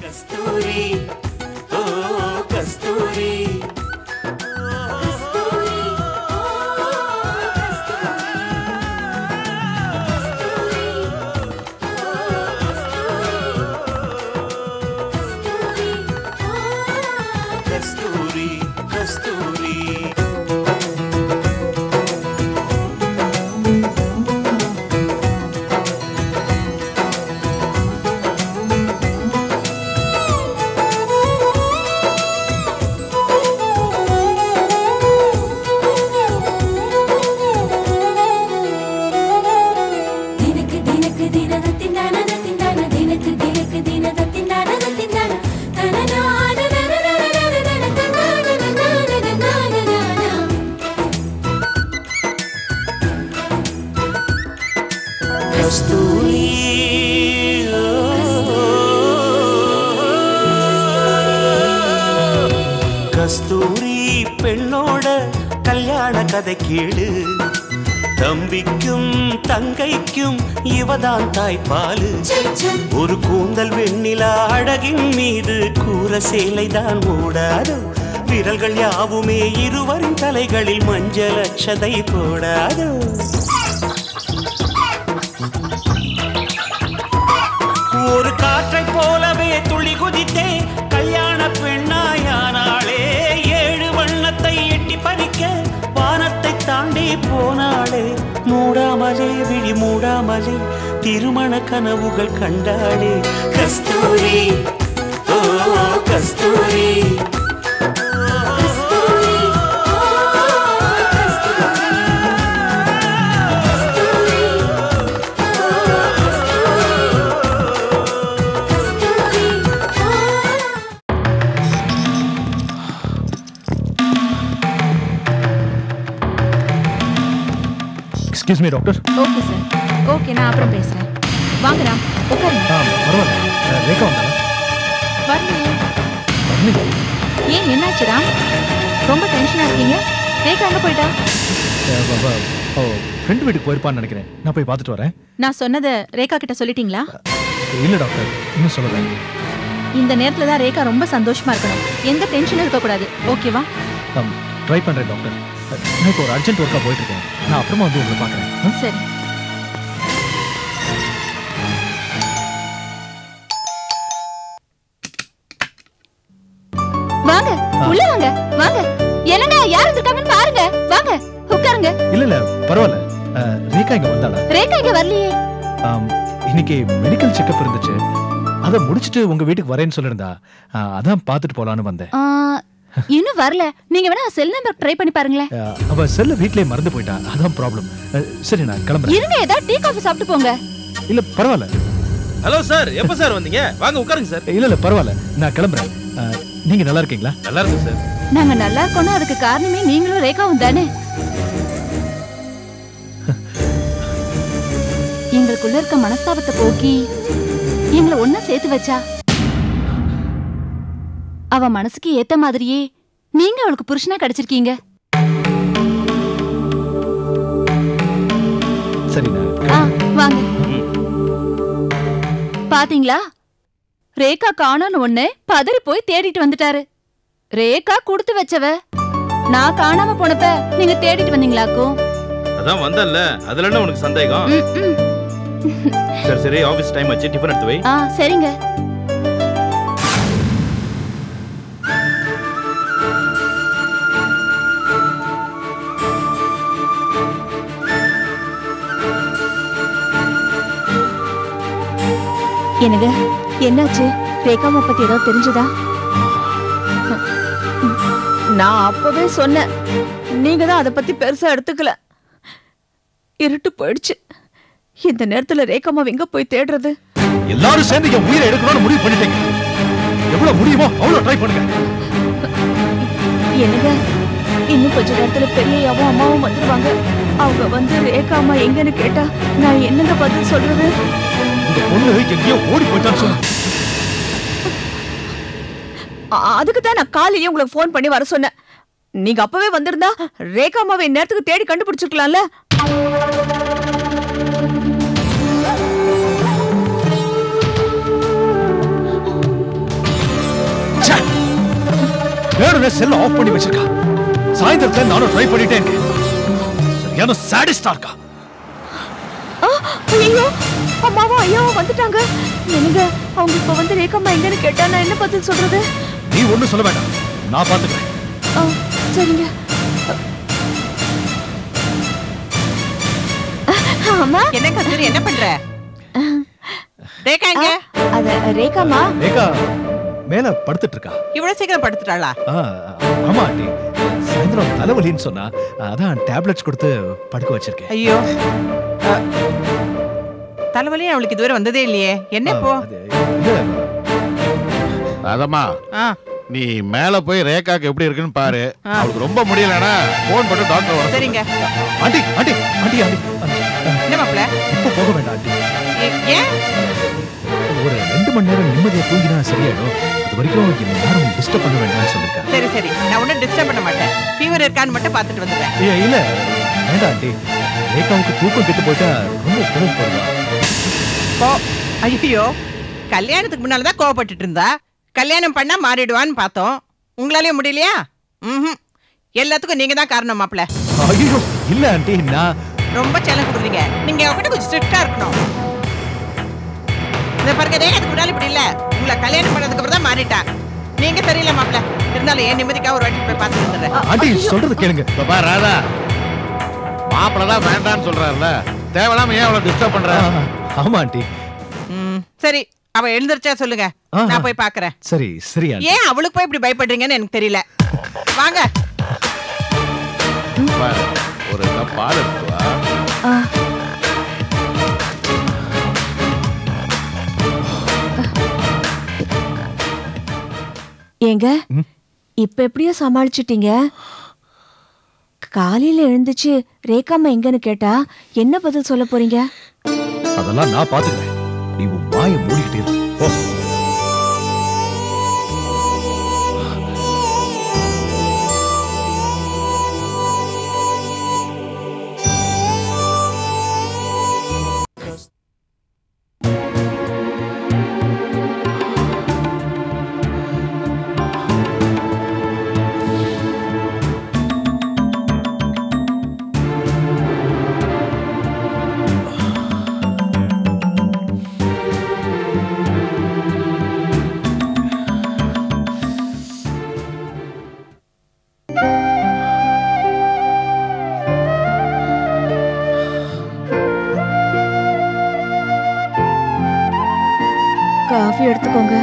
கஸ்தூரி ஓ கஸ்தூரி கஸ்தூரி கஸ்தூரி ದಿನಕ್ಕೆ ದಿನಕ್ಕೆ ದಿನದ ತಿಂದಾನ ತಿಂದಾನ ದಿನಕ್ಕೆ ದಿನಕ್ಕೆ ದಿನದ ತಿಂದಾನ ತಿಂದಾನ ತನನಾನ ನನನನನನನ ತನನನನನನನನ. கஸ்தூரி கஸ்தூரி பெண்ணோட கல்யாண கதை கேளு தம்பிக்கும் தங்கைக்கும் இவதான் தாய்ப்பாலு சம் சம் ஒரு கூந்தல் வெண்ணிலா அழகின் மீது கூற சேலைதான் ஓடாது விரல்கள் யாவுமே இருவரின் தலைகளில் மஞ்சள் அச்சதை போடாது ஒரு காற்றை போலவே துள்ளி குதித்தே கல்யாண பெண்ணாயானாளே ஏழு வண்ணத்தை எட்டி பறிக்க வானத்தை தாண்டி போனாளே மூடாமலே விழி மூடாமலே திருமண கனவுகள் கண்டாளே கஸ்தூரி ஓ Kasthuri excuse me doctor okay sir okay நான் அப்புறம் பேசுறேன் வாங்க ராம் உட்காருங்க ஆ பரவாயில்ல அஹ், ரேகா வந்தாளா வரலையே வரலையா? ஏன் என்னாச்சு ராம் ரொம்ப டென்ஷனா இருக்கீங்க ரேகா எங்க போயிட்டா அஹ், வ- வ- ஓ ஃப்ரெண்டு வீட்டுக்கு போயிருப்பான்னு நினைக்கிறேன் நான் போய் பார்த்துட்டு வரேன் நான் சொன்னதை ரேகா கிட்ட சொல்லிட்டீங்களா இல்லை டாக்டர் இன்னும் சொல்லலை இந்த நேரத்துல தான் ரேகா ரொம்ப சந்தோஷமா இருக்கணும் எந்த டென்ஷனும் இருக்கக்கூடாது ஓகேவா ட்ரை பண்ணுறேன் டாக்டர் அஹ், நான் இப்போ ஒரு அர்ஜென்ட் ஒர்க்காக போயிட்டு இருக்கேன் நான் அப்புறமா வந்து உங்களை பார்க்குறேன் சரி வாங்க உள்ள வாங்க வாங்க என்னங்க யார் வந்திருக்காங்கன்னு பாருங்க வாங்க உட்காருங்க இல்லை இல்லை பரவாயில்ல அஹ், ரேகா இங்கே வந்தாளா ரேகா இங்க வரலையே ஆம், இன்னைக்கு மெடிக்கல் செக்கப் இருந்துச்சு அதை முடிச்சுட்டு உங்க வீட்டுக்கு வரேன்னு சொல்லியிருந்தா அஹ், அதான் பார்த்துட்டு போலான்னு வந்தேன் ஆ, இன்னும் வரல நீங்க வேணா செல் நம்பர் ட்ரை பண்ணி பாருங்களேன் அஹ், அவ செல்ல வீட்லயே மறந்து போயிட்டா அதான் ப்ராப்ளம் சரி நான் கிளம்புறேன் இருங்க ஏதாவது டீ காஃபி சாப்பிட்டு போங்க இல்ல பரவாயில்ல ஹலோ சார் எப்ப சார் வந்தீங்க வாங்க உட்காருங்க சார் இல்ல இல்ல பரவாயில்ல நான் கிளம்புறேன் அஹ், நீங்க நல்லா இருக்கீங்களா நல்லா இருக்கு சார் நாங்க நல்லா இருக்கோம்னா அதுக்கு காரணமே நீங்களும் ரேகாவும் தானே எங்களுக்குள்ள இருக்க மனஸ்தாபத்தை போக்கி எங்களை ஒன்னா சேர்த்து வச்சா அவ மனசுக்கு ஏத்த மாதிரியே நீங்க அவளுக்கு புருஷனா கிடைச்சிருக்கீங்க சரி நான் ஆ, வாங்க பாத்தீங்களா ரேகா காணோன்னு ஒண்ணு பதறி போய் தேடிட்டு வந்துட்டாரு ரேகா கொடுத்து வச்சவ நான் காணாம போனப்ப நீங்க தேடிட்டு வந்தீங்களாக்கும் அதான் வந்தல்ல அதுல என்ன உனக்கு சந்தேகம் ம், ம். சரி சரி ஆபீஸ் டைம் ஆச்சு டிஃபன் எடுத்து வை ஆ சரிங்க என்னங்க என்னாச்சு ரேகாவை பத்தி ஏதாவது தெரிஞ்சதா நான் அப்பவே சொன்னேன் நீங்க தான் அதை பத்தி பெருசா எடுத்துக்கல இருட்டு போயிடுச்சு இந்த நேரத்துல ரேகாமாவை எங்க போய் தேடுறது எல்லாரும் சேர்ந்து என் உயிரை எடுக்கணும்னு முடிவு பண்ணிட்டீங்க எவ்வளவு முடியுமோ அவ்வளவு ட்ரை பண்ணுங்க என்னங்க இன்னும் கொஞ்ச நேரத்துல பெரியயாவும் அம்மாவும் வந்துருவாங்க அவங்க வந்து ரேகா அம்மா எங்கன்னு கேட்டா நான் என்னங்க பதில் சொல்றது இந்த பொண்ணு எங்கேயோ ஓடி போயிட்டான்னு சொல்லு அதுக்கு தான் நான் காலையிலேயே உங்களுக்கு ஃபோன் பண்ணி வர சொன்னேன் நீங்க அப்பவே வந்திருந்தா ரேகா அம்மாவை இந்நேரத்துக்கு தேடி கண்டுபிடிச்சிருக்கலாம்ல செல்ல ஆஃப் பண்ணி வச்சிருக்கா சாயந்தரத்துல நானும் ட்ரை பண்ணிட்டே இருக்கேன் சரியான சாடிஸ்டா இருக்கா ஐயோ அம்மாவும் ஐயாவும் வந்துட்டாங்க என்னங்க அவங்க இப்ப வந்து ரேகம்மா எங்கன்னு கேட்டா நான் என்ன பதில் சொல்றது நீ ஒண்ணும் சொல்ல வேண்டாம் நான் பாத்துக்கிறேன் ஆ, சரிங்க அம்மா என்ன கஸ்தூரி என்ன பண்ற ரேகா எங்க அத ரேகாமா ரேகா மேல படுத்துட்டு இருக்கா இவ்வளவு சீக்கிரம் படுத்துட்டாளா ஆ, ஆமா ஆண்டி சாயந்தரம் தலைவலின்னு சொன்னா அதான் டேப்லெட்ஸ் கொடுத்து படுக்க வச்சிருக்கேன் ஐயோ அ, தலைவலியும் அவளுக்கு இதுவரை வந்ததே இல்லையே என்ன இப்போ அது இல்ல, அதம்மா ஆ, நீ மேல போய் ரேகாக்கு எப்படி இருக்குன்னு பாரு ஆ. அவளுக்கு ரொம்ப முடியலன்னா போன் பண்ணி டாக்டர் வர சொல்லு. சரிங்க ஆண்டி ஆண்டி ஆண்டி ஆண்டி என்ன மாப்பிள இப்போ போக வேண்டாம் ஆண்டி ஏன் ஒரு ரெண்டு மணி நேரம் நிம்மதியா தூங்கினா சரியாயிடும் அது வரைக்கும் என்ன யாரும் டிஸ்டர்ப் பண்ண வேண்டாம்னு சொல்லிருக்கேன் சரி சரி நான் ஒன்றும் டிஸ்டர்ப் பண்ண மாட்டேன் ஃபீவர் இருக்கான்னு மட்டும் பார்த்துட்டு வந்துடுறேன் ஏ, இல்ல வேண்டாம் ஆண்டி ரேகாவுக்கு தூக்கம் கெட்டு போயிட்டா ரொம்ப கோவப்படுவா கோ ஐயோ கல்யாணத்துக்கு முன்னால தான் கோவப்பட்டுட்டு இருந்தா கல்யாணம் பண்ணா மாறிடுவான்னு பார்த்தோம் உங்களாலேயும் முடியலையா ம் எல்லாத்துக்கும் நீங்க தான் காரணம் மாப்பிள ஐயோ இல்ல ஆண்டி நான் ரொம்ப செல்லம் கொடுக்குறீங்க நீங்க அவகிட்ட கொஞ்சம் ஸ்ட்ரிக்டா இருக்கணும் இந்த பாருங்க ரேகாத்துக்கு முன்னால இப்படி இல்ல உங்களை கல்யாணம் பண்ணதுக்கு அப்புறம் தான் மாறிட்டா நீங்க சரியில்லை மாப்பிள இருந்தாலும் ஏன் நிம்மதிக்காக ஒரு வாட்டி போய் பார்த்து வந்துடுறேன் ஆண்டி சொல்றது கேளுங்க இப்ப பாரு ராதா மாப்பிள்ள தான் வேண்டான்னு சொல்றாருல தேவையில்லாம ஏன் அவளை டிஸ்டர்ப் பண்ற ஆ, ஆமா ஆண்டி ம், சரி அவ எழுந்திருச்சா சொல்லுங்க ஆ. நான் போய் பார்க்கறேன் சரி சரி ஆண்டி ஏன் அவளுக்கு போய் இப்படி பயப்படுறீங்கன்னு எனக்கு தெரியல வாங்க பாரு, ஒரு கப் பால் எடுத்து வா ஏங்க ம்? இப்ப எப்படியோ சமாளிச்சிட்டீங்க காலையில எழுந்துச்சு ரேகாம்மா எங்கன்னு கேட்டா என்ன பதில் சொல்ல போறீங்க அதெல்லாம் நான் பாத்துக்கிறேன் நீ உன் வாயை மூடிக்கிட்டே இரு. போ காஃபி எடுத்துக்கோங்க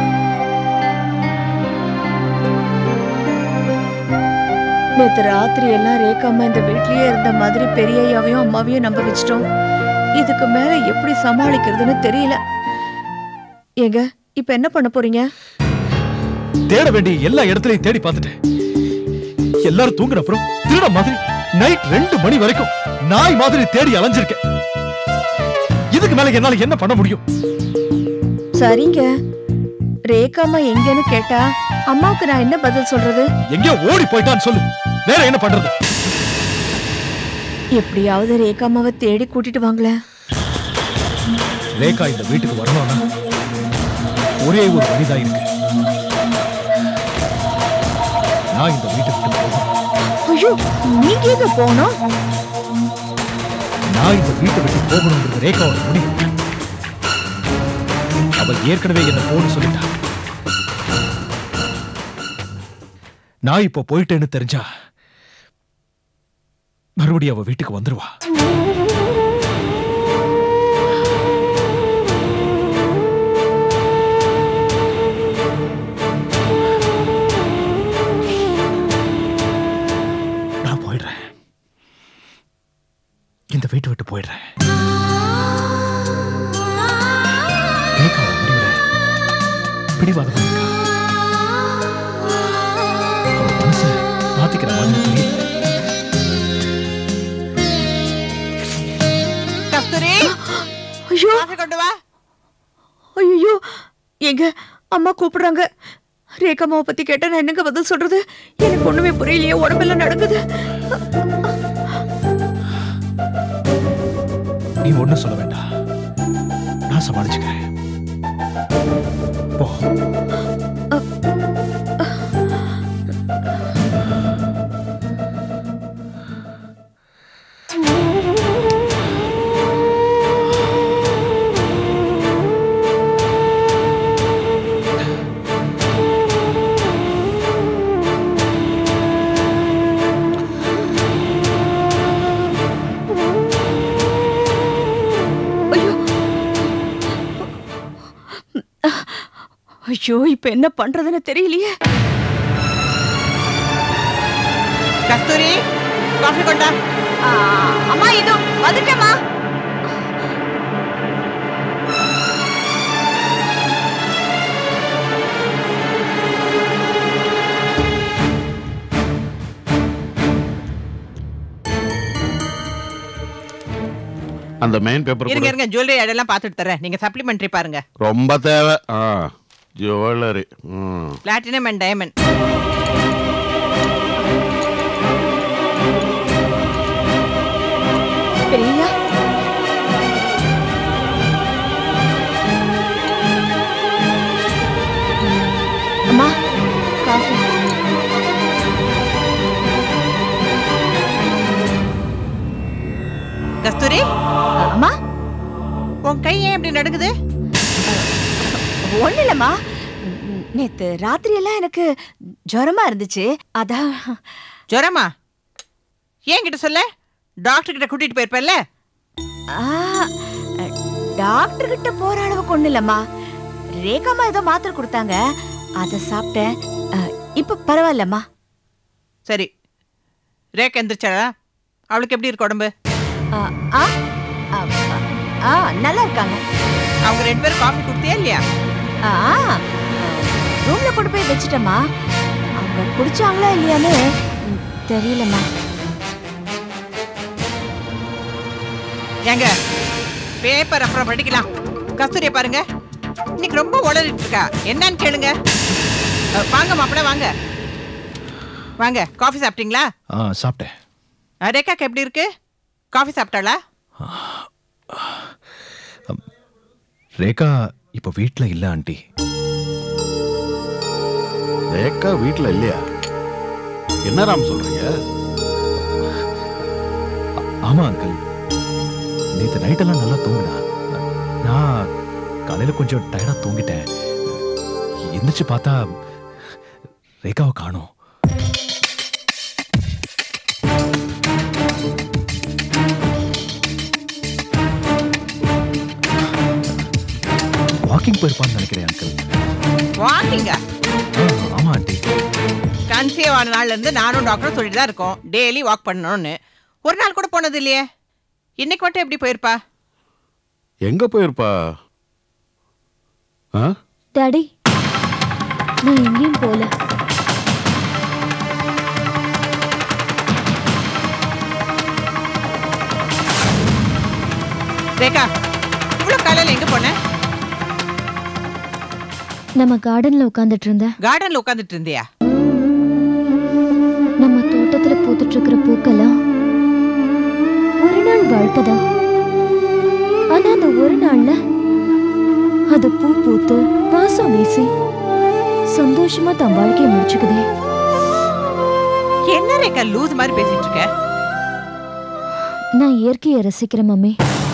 நேத்து ராத்திரி எல்லாம் ரேகாம்மா இந்த வீட்லயே இருந்த மாதிரி பெரிய ஐயாவையும் அம்மாவையும் நம்ப வச்சிட்டோம் இதுக்கு மேல எப்படி சமாளிக்கிறதுன்னு தெரியல ஏங்க இப்ப என்ன பண்ண போறீங்க தேட வேண்டிய எல்லா இடத்துலயும் தேடி பார்த்துட்டேன் எல்லாரும் தூங்குன அப்புறம் திருட மாதிரி நைட் ரெண்டு மணி வரைக்கும் நாய் மாதிரி தேடி அலைஞ்சிருக்கேன் இதுக்கு மேல என்னால என்ன பண்ண முடியும் சரிங்க ரேகாம்மா எங்கன்னு கேட்டா அம்மாவுக்கு நான் என்ன பதில் சொல்றது எங்கேயோ ஓடி போயிட்டான்னு சொல்லு வேற என்ன பண்றது எப்படியாவது ரேகாம்மாவை தேடி கூட்டிட்டு வாங்களேன் ரேகா இந்த வீட்டுக்கு வரணும்னா ஒரே ஒரு வழிதான் இருக்கு நான் இந்த வீட்டை விட்டு போகணும் ஐயோ நீங்க எங்க போனோம் நான் இந்த வீட்டை விட்டு போகணுங்கிறது ரேகாவோட முடிவு அவ ஏற்கனவே என்ன போன்னு சொல்லிட்டா நான் இப்போ போயிட்டேன்னு தெரிஞ்சா மறுபடியும் அவ வீட்டுக்கு வந்துருவா நான் போயிடுறேன் இந்த வீட்டை விட்டு போயிடுறேன் ரேகாவோட முடிவுல பிடிவாதமா இருக்கா அவ மனசை மாத்திக்கிற மாதிரி தெரியல கஸ்தூரி ஐயோ காஃபி கொண்டு வா ஐயோ எங்க அம்மா கூப்பிடுறாங்க ரேகாமாவை பத்தி கேட்டா நான் என்னங்க பதில் சொல்றது எனக்கு ஒண்ணுமே புரியலையே உடம்பெல்லாம் நடக்குது நீ ஒண்ணும் சொல்ல வேண்டாம் நான் சமாளிச்சுக்கிறேன் போ ஐயோ இப்ப என்ன பண்றதுன்னு தெரியலையே கஸ்தூரி காஃபி கொண்டா ஆ, அம்மா இதோ வந்துட்டேம்மா அந்த மெயின் பேப்பர் இருங்க இருங்க ஜுவல்லரி ஐடெல்லாம் பார்த்துட்டு தரேன் நீங்க சப்ளிமெண்ட்ரி பாருங்க ரொம்ப தேவை ஆ ஜுவல்லரி ம் பிளாட்டினம் அண்ட் டைமண்ட் பெரியா அம்மா காஃபி கஸ்தூரி அம்மா உன் கை ஏன் இப்படி நடுங்குது ஒண்ணு இல்லம்மா ம், நேத்து ராத்திரி எல்லாம் எனக்கு ஜுரமா இருந்துச்சு அதான் ஜுரமா ஏன் கிட்ட சொல்ல டாக்டர் கிட்ட கூட்டிட்டு போயிருப்பேன்ல ஆ, டாக்டர் கிட்ட போற அளவுக்கு ஒண்ணு இல்லம்மா ரேகாமா ஏதோ மாத்திரை கொடுத்தாங்க அதை சாப்பிட்டேன் அ, இப்ப பரவாயில்லம்மா சரி ரேக் எந்திரிச்சாளா அவளுக்கு எப்படி இருக்கு உடம்பு ஆ, ஆ, ஆ, ஆ, நல்லா இருக்காங்க அவங்க ரெண்டு பேரும் காஃபி கொடுத்தியா இல்லையா ஆ ரூம்ல கொண்டு போய் வச்சுட்டேம்மா அவங்க குடிச்சாங்களா இல்லையான்னு ம், தெரியலம்மா ஏங்க பேப்பர் அப்புறம் படிக்கலாம் கஸ்தூரியை பாருங்க இன்னைக்கு ரொம்ப உளறிட்டு இருக்கா என்னன்னு கேளுங்க அஹ், வாங்க மாப்பிள்ள வாங்க வாங்க காஃபி சாப்பிட்டீங்களா ஆ சாப்பிட்டேன் அஹ், ரேகாக்கு எப்படி இருக்கு காஃபி சாப்பிட்டாளா ரேகா இப்போ வீட்ல இல்ல ஆண்டி ரேக்கா வீட்டில் இல்லையா என்ன ராம் சொல்றீங்க ஆமா அங்கிள் நேத்து நைட்டெல்லாம் நல்லா தூங்கினா நான் காலையில கொஞ்சம் டயர்டா தூங்கிட்டேன் எந்திரிச்சு பார்த்தா ரேகாவை காணோம் வாக்கிங் போயிருப்பான்னு நினைக்கிறேன் அங்கிள் வாங்கிங்க ஆ, ஆமா ஆண்டி கன்சீவ் ஆன நாள்ல இருந்து நானும் டாக்டரும் சொல்லிட்டு தான் இருக்கோம் டெய்லி வாக் பண்ணணும்னு ஒரு நாள் கூட போனது இல்லையே இன்னைக்கு மட்டும் எப்படி போயிருப்பா எங்க போயிருப்பா ஆ டாடி நான் எங்கேயும் போல ரேகா இவ்வளோ காலையில் எங்கே போன நம்ம கார்டன்ல உட்காந்துட்டு இருந்தேன் கார்டனில் உட்காந்துட்டு இருந்தியா நம்ம தோட்டத்துல பூத்துட்டு இருக்கிற பூக்கெல்லாம் ஒரு நாள் வாழ்க்கை தான் ஆனா அந்த ஒரு நாள்ல அது பூ பூத்து வாசம் வீசி சந்தோஷமா தன் வாழ்க்கையை முடிச்சுக்குதே என்ன ரேகா லூஸ் மாதிரி பேசிட்டு இருக்க நான் இயற்கையை ரசிக்கிறேன் மம்மி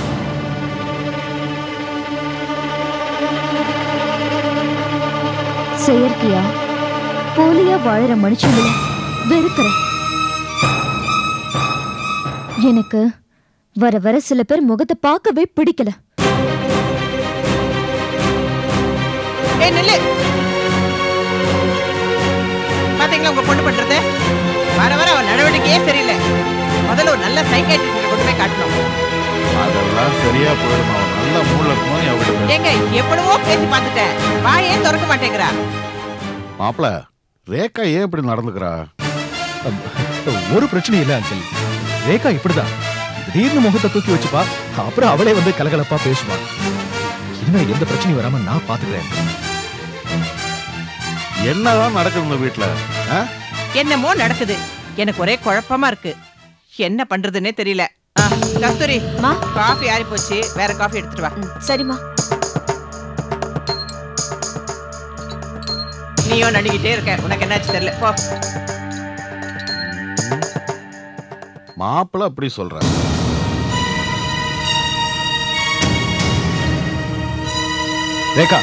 செயற்கையா போலியா வாழற மனுஷங்கள வெறுக்கிறேன் எனக்கு வர வர சில பேர் முகத்தை பார்க்கவே பிடிக்கல ஏய் நில்லு பாத்தீங்களா உங்க பொண்ணு பண்றது வர வர அவன் நடவடிக்கையே சரியில்லை முதல்ல ஒரு நல்ல சைக்காட்ரிஸ்ட் கொண்டு போய் காட்டணும் அதெல்லாம் சரியா போயிடும் அவன் நல்ல மூல இருக்கும்போது அவகிட்ட ஏங்க எவ்வளவோ பேசி பார்த்துட்டேன் வாயே திறக்க மாட்டேங்கிறா மாப்பிள ரேக்கா ஏன் இப்படி நடந்துக்கிறா ஒரு பிரச்சனையும் இல்ல அங்கிள் ரேகா இப்படிதான் திடீர்னு முகத்தை தூக்கி வச்சுப்பா அப்புறம் அவளே வந்து கலகலப்பா பேசுவா இனிமே எந்த பிரச்சனையும் வராம நான் பாத்துக்கிறேன் என்னதான் நடக்குது இந்த வீட்டுல ஆ? என்னமோ நடக்குது எனக்கு ஒரே குழப்பமா இருக்கு என்ன பண்றதுன்னே தெரியல ஆ, கஸ்தூரி அம்மா. காஃபி ஆறி போச்சு வேற காஃபி எடுத்துட்டு வா ம், சரிம்மா நீயும் நடிக்கிட்டே இருக்க உனக்கு என்னாச்சு தெரியல போ மாப்பிள அப்படி சொல்ற ரேகா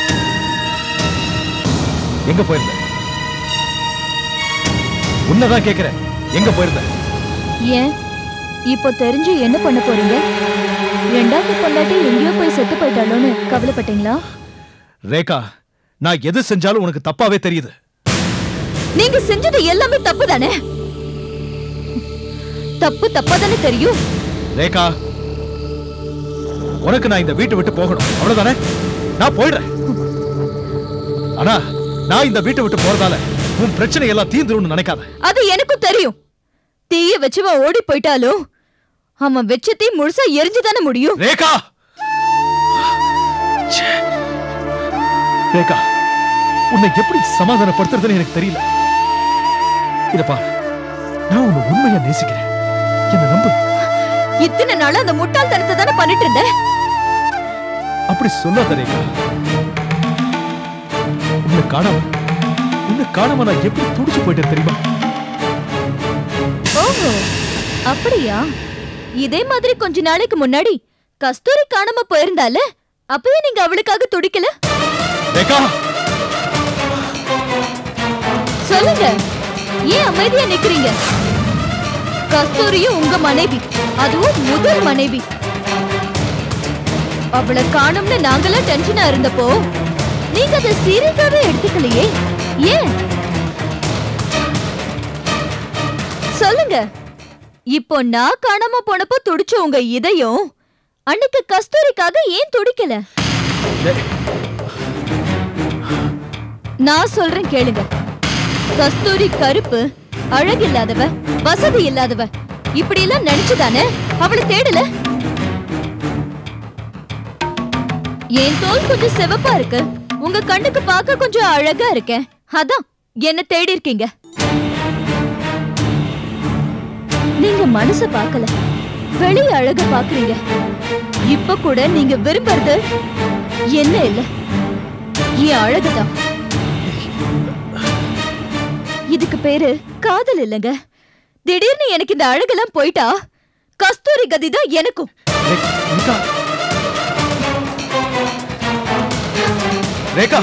எங்க போயிருந்த உன்னதான் கேக்குறேன் எங்க போயிருந்த ஏன் இப்போ தெரிஞ்சு என்ன பண்ண போறீங்க ரெண்டாவது பொண்டாட்டி எங்கேயோ போய் செத்து போயிட்டாளோன்னு கவலைப்பட்டீங்களா ரேகா நான் எது செஞ்சாலும் உனக்கு தப்பாவே தெரியுது நீங்க செஞ்சது எல்லாமே தப்பு தானே தப்பு தப்பா தானே தெரியும் ரேகா உனக்கு நான் இந்த வீட்டை விட்டு போகணும் அவ்வளவுதானே நான் போயிடுறேன் ஆனா நான் இந்த வீட்டை விட்டு போறதால உன் பிரச்சனை எல்லாம் தீந்துரும்னு நினைக்காத அது எனக்கும் தெரியும் தீய வச்சுவன் ஓடி போயிட்டாலும் அவன் வெச்ச தீ முழுசா எரிஞ்சுதானே முடியும் ரேகா ச்சே. ரேகா உன்னை எப்படி சமாதானப்படுத்துறதுன்னு எனக்கு தெரியல இத பாரு நான் உன்னை உண்மையா நேசிக்கிறேன் என்ன நம்பு இத்தனை நாள் அந்த முட்டாள்தனத்தை தானே பண்ணிட்டு இருந்த அப்படி சொல்லாத ரேகா உன்னை காணாம உன்னை காணாம நான் எப்படி துடிச்சு போயிட்டேன் தெரியுமா ஓஹோ அப்படியா இதே மாதிரி கொஞ்ச நாளைக்கு முன்னாடி கஸ்தூரி காணாம போயிருந்தால அப்பயே நீங்க அவளுக்காக துடிக்கல ரேகா சொல்லுங்க ஏன் அமைதியா நிக்கிறீங்க கஸ்தூரியும் உங்க மனைவி அதுவும் முதல் மனைவி அவளை காணும்னு நாங்கெல்லாம் டென்ஷனா இருந்தப்போ நீங்க அதை சீரியஸாவே எடுத்துக்கலையே ஏன் சொல்லுங்க இப்போ நான் காணாம போனப்போ துடிச்ச உங்க இதயம் அன்னைக்கு கஸ்தூரிக்காக ஏன் துடிக்கல ரே- நான் சொல்றேன் கேளுங்க கஸ்தூரி கருப்பு அழகில்லாதவ வசதி இல்லாதவ இப்படி எல்லாம் நினைச்சுதானே அவளை தேடல என் தோல் கொஞ்சம் சிவப்பா இருக்கு உங்க கண்ணுக்கு பார்க்க கொஞ்சம் அழகா இருக்கேன் அதான் என்ன தேடி இருக்கீங்க நீங்க மனச பார்க்கல வெளி அழக பாக்குறீங்க இப்ப கூட நீங்க விரும்புறது என்ன இல்ல என் அழகுதான் இதுக்கு பேரு காதல் இல்லைங்க திடீர்னு எனக்கு இந்த அழகெல்லாம் போயிட்டா கஸ்தூரி கதி தான் எனக்கும் ரே- ரேகா ரேகா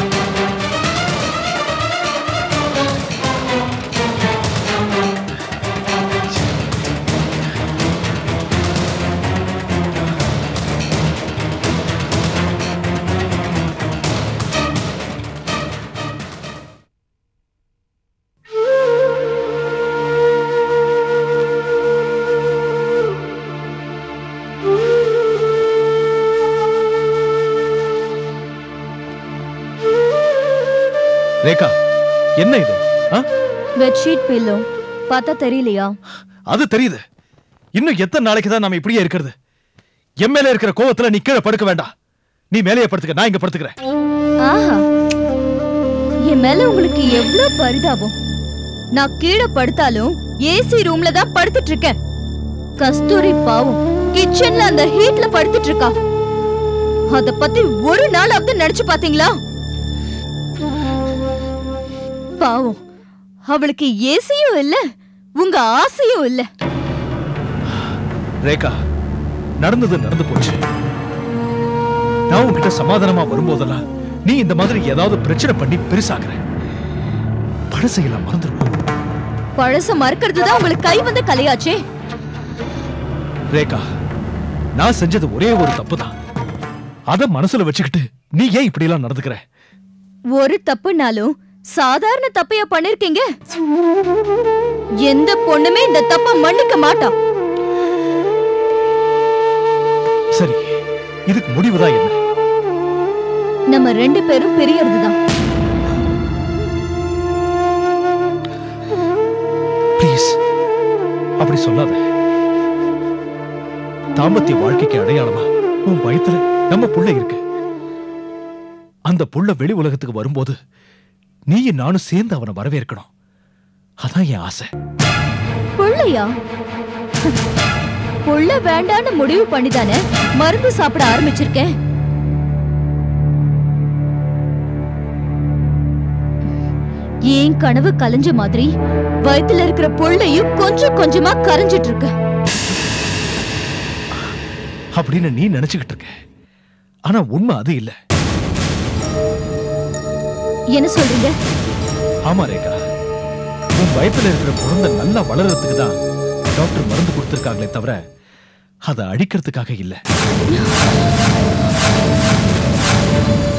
ரேகா என்ன இது ஆ? பெட்ஷீட் பில்லோ பார்த்தா தெரியலையா அது தெரியுது இன்னும் எத்தனை நாளைக்கு தான் நாம இப்படியே இருக்கிறது என் மேல இருக்கிற கோவத்துல நீ கீழே படுக்க வேண்டாம் நீ மேலேயே படுத்துக்க நான் இங்க படுத்துக்கிறேன் ஆஹா என் மேல உங்களுக்கு எவ்வளவு பரிதாபம் நான் கீழே படுத்தாலும் ஏசி ரூம்ல தான் படுத்துட்டு இருக்கேன் கஸ்தூரி பாவம் கிச்சன்ல அந்த ஹீட்ல படுத்துட்டு இருக்கா அத பத்தி ஒரு நாளாவது நினைச்சு பாத்தீங்களா பாவம் அவளுக்கு ஏசியும் இல்ல உங்க ஆசையும் இல்ல ரேகா நடந்தது நடந்து போச்சு நான் உன்கிட்ட சமாதானமா வரும்போதெல்லாம் நீ இந்த மாதிரி ஏதாவது பிரச்சனை பண்ணி பெருசாக்குற பழசையெல்லாம் மறந்துடுவோம் பழச மறக்கிறது தான் உங்களுக்கு கை வந்த கலையாச்சே ரேகா நான் செஞ்சது ஒரே ஒரு தப்பு தான் அத மனசுல வச்சுக்கிட்டு நீ ஏன் இப்படி எல்லாம் நடந்துக்கிற ஒரு தப்புனாலும் சாதாரண தப்பையா பண்ணிருக்கீங்க எந்த பொண்ணுமே இந்த தப்ப மன்னிக்க மாட்டா சரி இதுக்கு முடிவுதான் என்ன நம்ம ரெண்டு பேரும் பிரியறதுதான் ப்ளீஸ் அப்படி சொல்லாத தாம்பத்திய வாழ்க்கைக்கு அடையாளமா உன் வயத்துல நம்ம புள்ள இருக்கு அந்த புள்ள வெளி உலகத்துக்கு வரும்போது நீயும் நானும் சேர்ந்து அவனை வரவேற்கணும் அதான் என் ஆசை புள்ளையா புள்ள வேண்டான்னு முடிவு பண்ணிதானே மருந்து சாப்பிட ஆரம்பிச்சிருக்கேன் ஏன் கனவு கலைஞ்ச மாதிரி வயித்துல இருக்கிற புள்ளையும் கொஞ்சம் கொஞ்சமா கரைஞ்சிட்டு இருக்கு அப்படின்னு நீ நினைச்சுக்கிட்டு இருக்க ஆனா உண்மை அது இல்ல என்ன சொல்றீங்க ஆமா ரேகா உன் வயத்துல இருக்கிற குழந்தை நல்லா வளர்றதுக்கு தான் டாக்டர் மருந்து கொடுத்திருக்காங்களே தவிர அதை அழிக்கிறதுக்காக இல்ல